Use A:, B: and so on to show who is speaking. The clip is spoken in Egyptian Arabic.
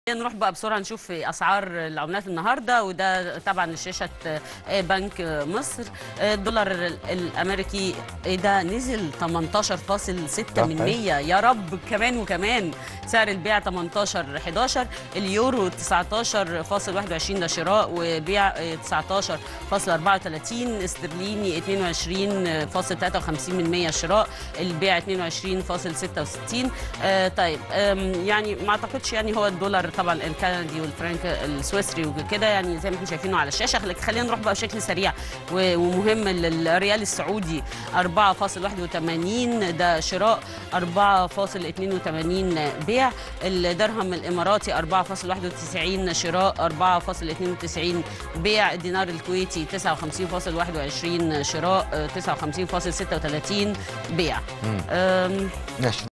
A: نروح بقى بسرعه نشوف اسعار العملات النهارده وده طبعا شاشه بنك مصر الدولار الامريكي ايه ده نزل 18.6 من 100 يا رب كمان وكمان سعر البيع 18 11 اليورو 19.21 ده شراء وبيع 19.34 استرليني 22.53 من 100 شراء البيع 22.66 آه طيب يعني ما اعتقدش يعني هو الدولار طبعا الكندي والفرنك السويسري وكده يعني زي ما احنا شايفينه على الشاشه خلينا نروح بقى بشكل سريع ومهم الريال السعودي 4.81 ده شراء 4.82 بيع الدرهم الاماراتي 4.91 شراء 4.92 بيع الدينار الكويتي 59.21 شراء 59.36 بيع
B: ماشي